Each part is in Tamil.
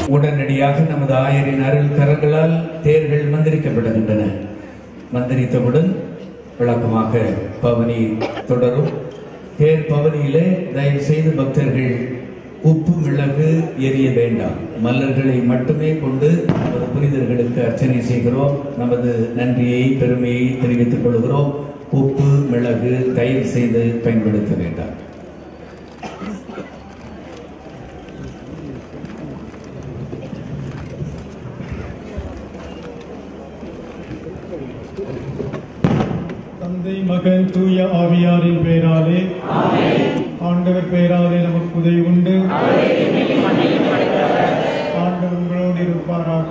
உடனடியாக நமது ஆயரின் அருள் கரங்களால் தேர்கள் மந்திரிக்கப்படுகின்றன மந்திரித்தவுடன் விளக்கமாக பவனி தொடரும் தேர் பவனியிலே தயவு செய்து பக்தர்கள் உப்பு மிளகு எரிய வேண்டாம் மலர்களை மட்டுமே கொண்டு நமது புனிதர்களுக்கு அர்ச்சனை செய்கிறோம் நமது நன்றியை பெருமையை தெரிவித்துக் கொள்கிறோம் உப்பு மிளகு தயவு செய்து பயன்படுத்த வேண்டாம் தந்தை மகன் தூய ஆவியாரின் பெயராலே ஆண்டவர் பெயராலே நமக்கு உதவி உண்டு ஆண்டவர் உங்களோடு இருப்பாராக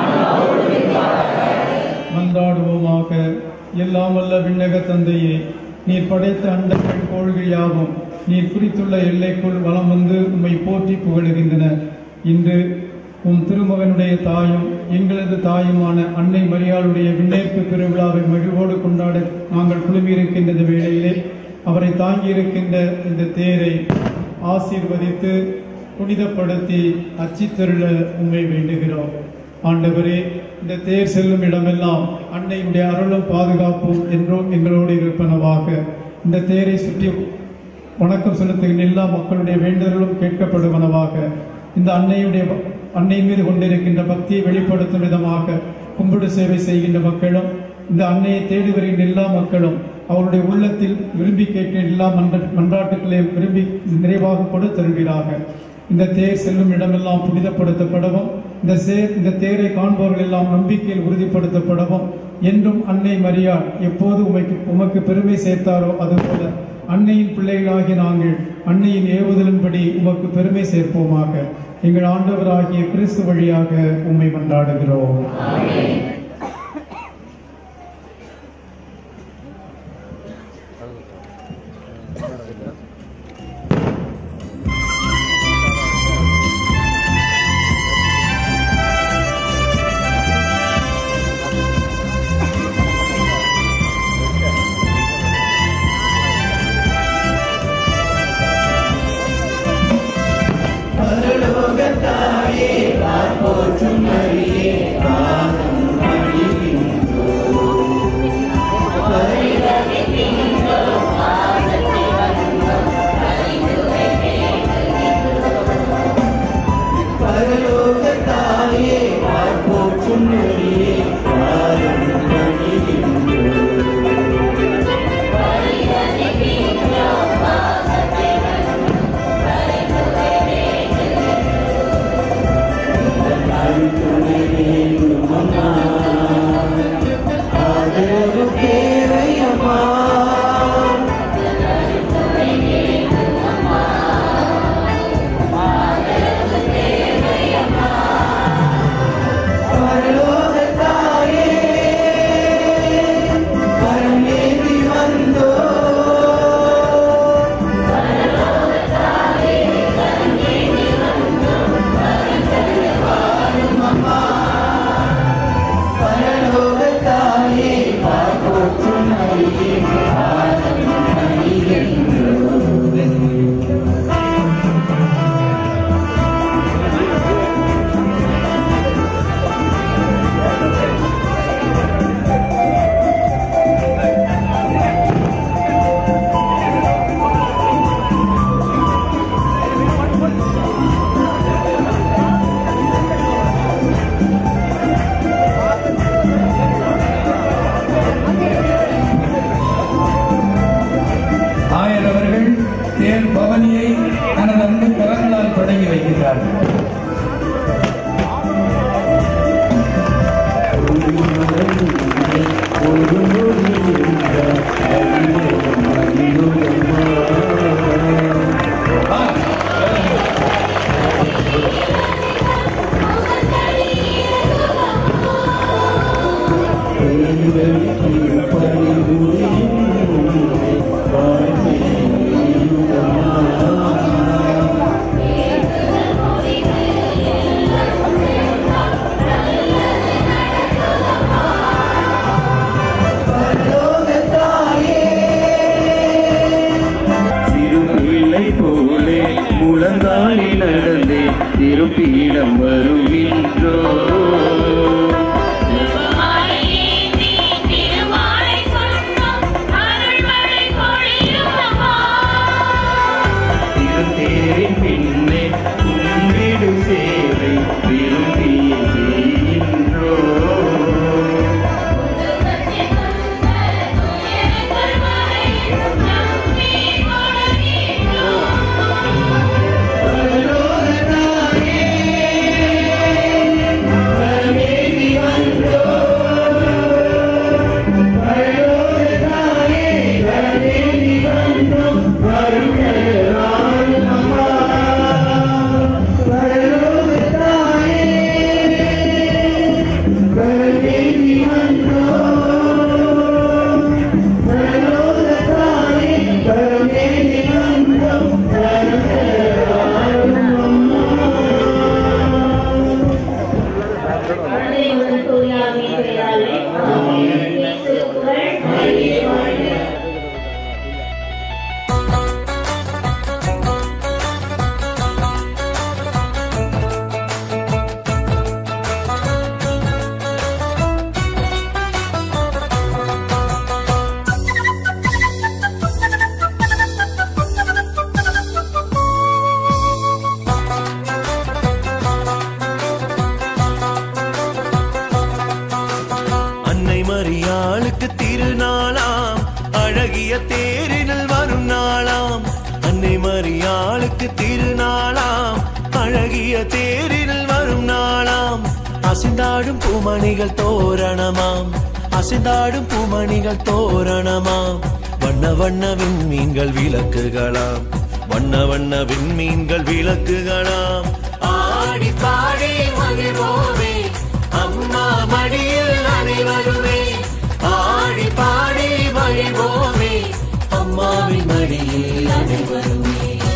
மன்றாடுவோமாக எல்லாம் வல்ல விண்ணக தந்தையே நீர் படைத்த அண்டங்கள் கோள்கள் யாவும் நீர் குறித்துள்ள எல்லைக்குள் வலம் வந்து உம்மை போற்றி புகழுகின்றன இன்று உம் திருமகனுடைய தாயும் எங்களது தாயுமான அன்னை மரியாளுடைய விண்ணேற்பு பெருவிழாவை மகிழ்வோடு கொண்டாட நாங்கள் குழுமியிருக்கின்ற இந்த வேளையிலே அவரை தாங்கியிருக்கின்ற இந்த தேரை ஆசீர்வதித்து புனிதப்படுத்தி அச்சித்தருள உண்மை வேண்டுகிறோம் ஆண்டவரே இந்த தேர் செல்லும் இடமெல்லாம் அன்னையுடைய அருளும் பாதுகாப்பும் என்றும் எங்களோடு இருப்பனவாக இந்த தேரை சுற்றி வணக்கம் செலுத்துகின்ற எல்லா மக்களுடைய வேண்டுதலும் கேட்கப்படுவனவாக இந்த அன்னையுடைய அன்னை மீது கொண்டிருக்கின்ற பக்தியை வெளிப்படுத்தும் விதமாக கும்பிடு சேவை செய்கின்ற மக்களும் இந்த அன்னையை தேடி வருகின்ற எல்லா மக்களும் அவருடைய உள்ளத்தில் விரும்பி கேட்கிற எல்லா மன்ற மன்றாட்டுக்களை விரும்பி நிறைவாக கொடுத்தருகிறார்கள் இந்த தேர் செல்லும் இடமெல்லாம் புனிதப்படுத்தப்படவும் இந்த சேர் இந்த தேரை காண்பவர்கள் எல்லாம் நம்பிக்கையில் உறுதிப்படுத்தப்படவும் என்றும் அன்னை மரியாள் எப்போது உமைக்கு உமக்கு பெருமை சேர்த்தாரோ அதுபோல அன்னையின் பிள்ளைகளாகிய நாங்கள் அன்னையின் ஏவுதலின்படி உமக்கு பெருமை சேர்ப்போமாக எங்கள் ஆண்டவராகிய கிறிஸ்து வழியாக உம்மை கொண்டாடுகிறோம் ஆயர் அவர்கள் தேர் பவனியை தனது அன்பு கரங்களால் தொடங்கி வைக்கிறார்கள் சிறு பிள்ளை போலே முழங்காலில் நடந்தே திருப்பீடம் வருவே மரியாளுக்கு திருநாளாம் அழகிய தேரினில் வரும் நாளாம் அன்னை மரியாளுக்கு திருநாளாம் அழகிய தேரினில் வரும் நாளாம் அசிந்தாடும் பூமணிகள் தோரணமாம் அசிந்தாடும் பூமணிகள் தோரணமாம் வண்ண வண்ண விண்மீன்கள் விளக்குகளாம் வண்ண வண்ண விண்மீன்கள் விளக்குகளாம் ஆடி பாடி மகிழ்வோமே அம்மா மடியில் அனைவருமே ஆடி பாடி மகிழ்வோமே அம்மாவின் மடியில் அனைவருமே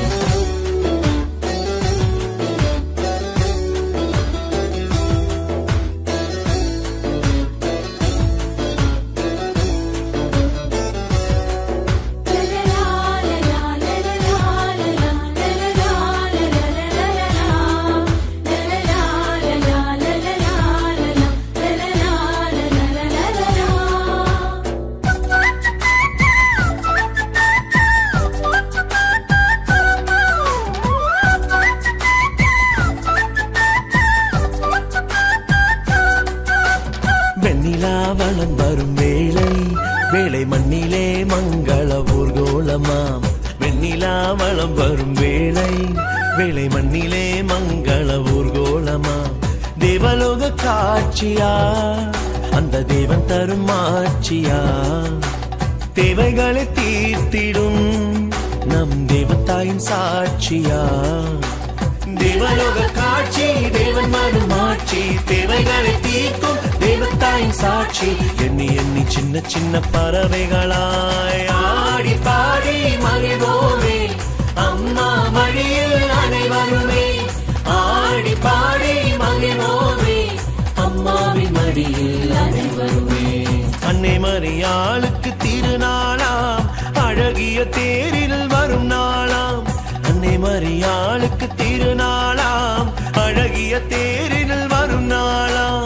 வெண்ணிலா வளம் வரும் வேளை வேளை மண்ணிலே மங்கள ஊர்கோலமாம் வெண்ணிலா வளம் வரும் வேளை வேளை மண்ணிலே மங்கள ஊர்கோலமாம் தேவலோக காட்சியா அந்த தேவன் தரும் ஆட்சியா தேவைகளை தீர்த்திடும் நம் தேவத்தாயின் சாட்சியா தேவலோக காட்சி தேவன் மனம் ஆட்சி தேவைகளை தீர்க்கும் தேவத்தாயின் சாட்சி எண்ணி எண்ணி சின்ன சின்ன பறவைகளாய் ஆடி பாடி மகிழ்வோமே அம்மா மடியில் அனைவருமே ஆடி பாடி மகிழ்வோமே அம்மாவின் மடியில் அனைவருமே அன்னை மரியாளுக்கு திருநாளாம் அழகிய தேரில் வரும் நாளாம் அன்னை மரியாளுக்கு திருநாளாம் அழகிய தேரில் வரும் நாளாம்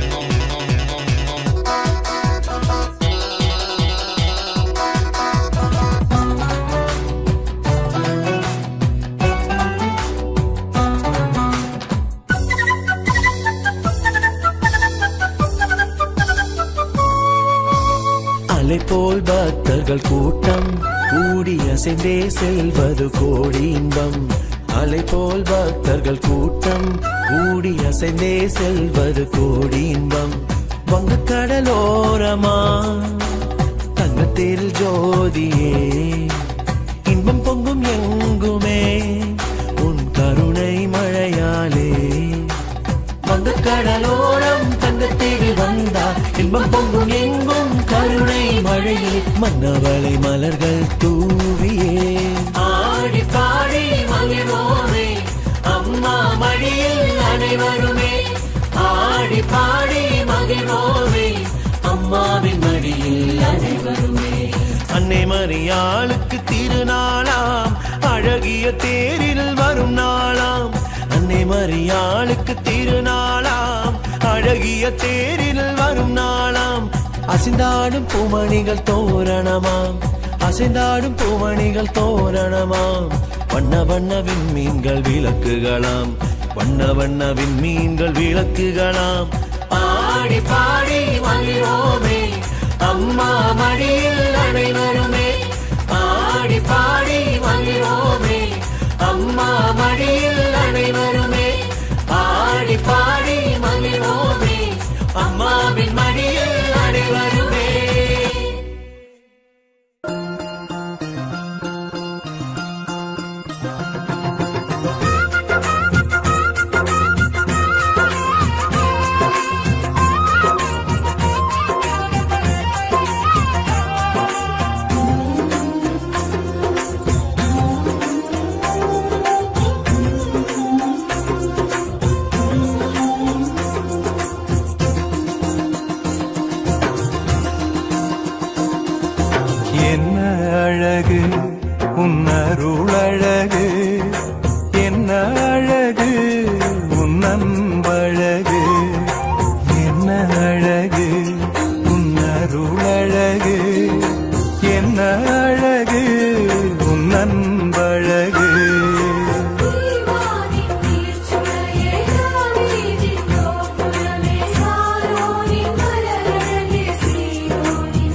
அலை போல் பக்தர்கள் கூட்டம் கூடி அசைந்தே செல்வது கோடி இன்பம் அலை போல் பக்தர்கள் கூட்டம் கூடி அசைந்தே செல்வது கோடி இன்பம் வங்க கடலோரமா தங்கத்தேரில் ஜோதியே இன்பம் பொங்கும் எங்குமே உன் கருணை மழையாலே வங்க கடலோரம் தங்கத்தேவில் வந்தார் இன்பம் பொங்கும் எங்கும் கருணை மழையில் மன்னவளை மலர்கள் தூவியே ஆடி பாடி மகிழ்வோமே அம்மா மடியில் அனைவருமே ஆடி பாடி மகிழ்வோமே அம்மாவின் மடியில் அனைவருமே அன்னை மரியாளுக்கு திருநாளாம் அழகிய தேரில் வரும் நாளாம் அன்னை மரியாளுக்கு திருநாளாம் அழகிய தேரில் வரும் நாளாம் அசிந்தாடும் பூமணிகள் தோரணமாம் அசைந்தாடும் பூமணிகள் தோரணமாம் வண்ண வண்ண விண்மீன்கள் விளக்குகளாம் வண்ண வண்ண விண்மீன்கள் விளக்குகளாம் ஆடி பாடி மகிழ்வோமே அம்மா மடியில் அனைவருமே ஆடி பாடி மகிழ்வோமே அம்மா மடியில் அனைவருமே ஆடி பாடி மகிழ்வோமே அம்மாவின் மடியில் அனைவருமே என்ன அழகு உன்னருள் அழகு என்ன அழகு உன் அன்பழகு என்ன அழகு உன்னருள் அழகு என்ன அழகு உன் அன்பழகு தீவானின் நீர்ச்சுளையே தாவீதின் கோபுரமே சாரோனின் மலரழகே சீயோனின்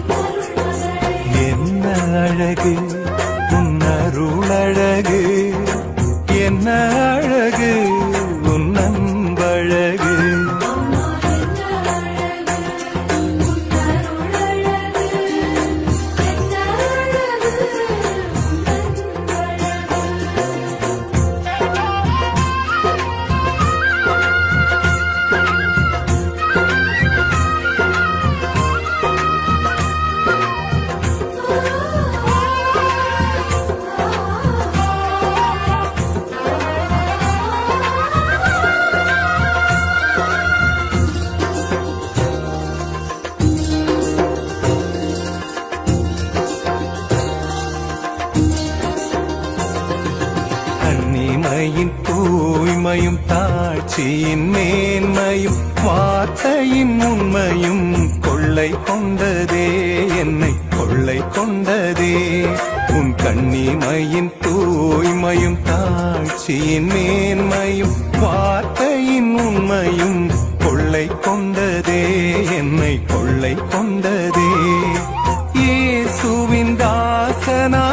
தூய்மையும் தாட்சியின் மேன்மையும் வார்த்தையின் உண்மையும் கொள்ளை கொண்டதே என்னை கொள்ளை கொண்டதே உன் கண்ணிமையின் தூய்மையும் தாட்சியின் மேன்மையும் வார்த்தையின் உண்மையும் கொள்ளை கொண்டதே என்னை கொள்ளை கொண்டதே இயேசுவின் தாசனா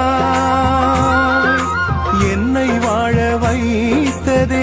என்னை வாழ வைத்ததே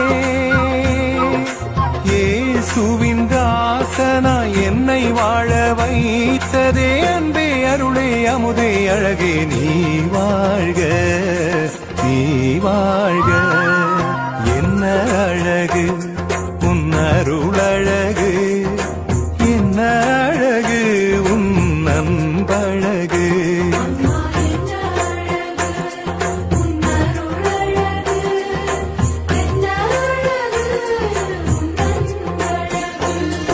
இயேசுவின் தாசனா என்னை வாழ வைத்ததே அன்பே அருளே அமுதே அழகே நீ வாழ்க நீ வாழ்க என்ன அழகு உன் அருள் அழகு என்ன அழகு உன் அன்பழகு அம்மா என்ன அழகு உன் அருள் அழகு என்ன அழகு உன் அன்பழகு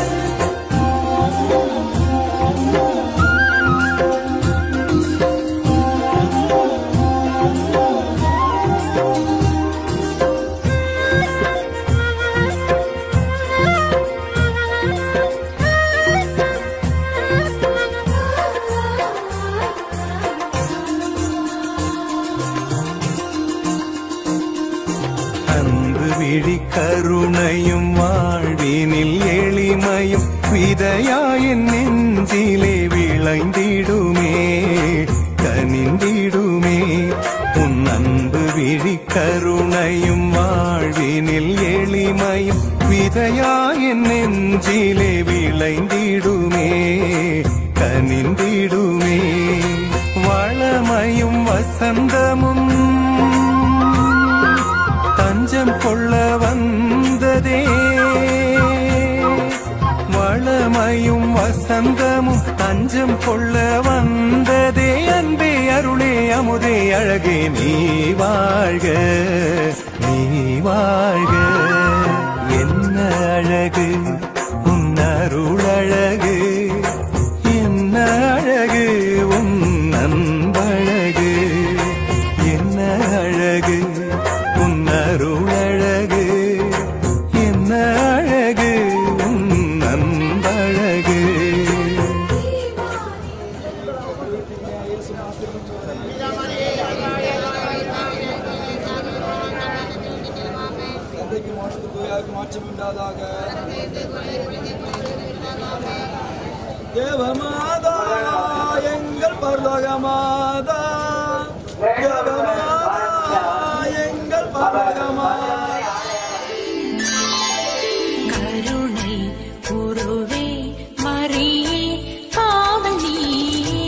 அன்பு விழி கருணையும் வாழ்வினில் எளிமையும் விதையாயின் நெஞ்சிலே விளைந்திடுமே கனிந்திடுமே உன் அன்பு விழி கருணையும் வாழ்வினில் எளிமையும் விதையாயின் நெஞ்சிலே விளைந்திடுமே கனிந்திடுமே வளமையும் வசந்தமும் தஞ்சம் கொள்ள வந்ததே வளமையும் வசந்தமும் தஞ்சம் கொள்ள வந்ததே அன்பே அருளே அமுதே அழகே நீ வாழ்க நீ வாழ்க என்ன அழகு உன் அருள் அழகு என்ன அழகு உன் அன்பழகு என்ன அழகு உன் அருள் அழகு என்ன அழகு உன் அன்பழகு தந்தைக்கு மாற்றுக்கு தூயாருக்கு மாற்றம் உண்டாதாக தேவமாதா எங்கள் பரலோக மாதா தேவமாதா எங்கள் பரலோக மாதா கருணை உருவே மரியே காவலியே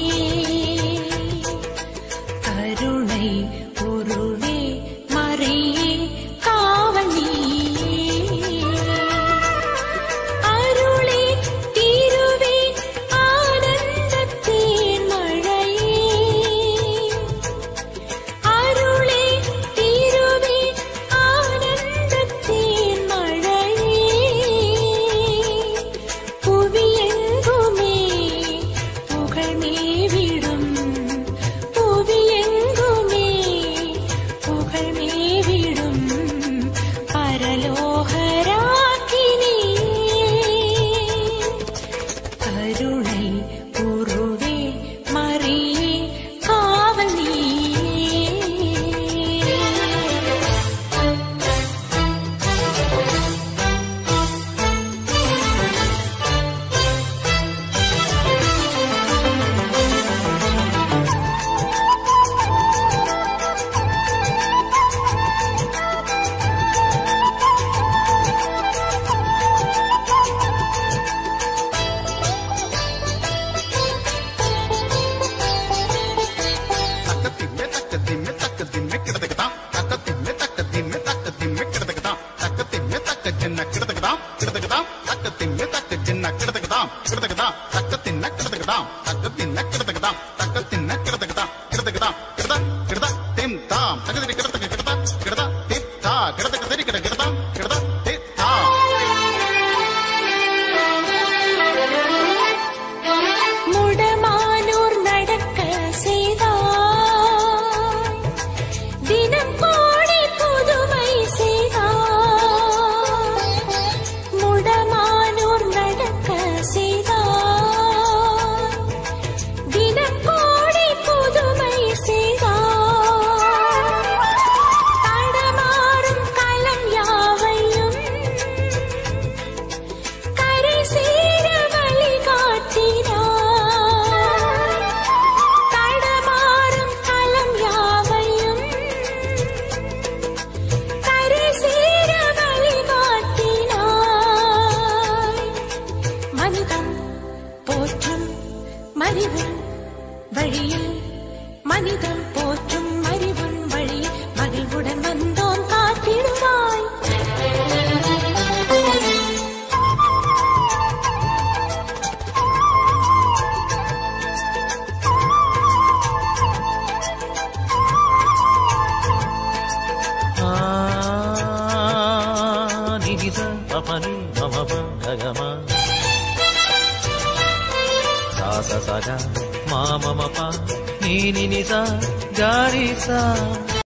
கருணை உருவே மரியே காவலியே அருளே திருவே ஆனந்தத்தேன் மழையே அறிவும் வழியில் மனிதம் போற்றும் அறிவும் வழியில் மகிழ்வுடன் வந்தோம் காத்திடுவாய் నిగిస పపని మమ గగమ సాస సగ మా మమ ప నీ నినిస గారి సా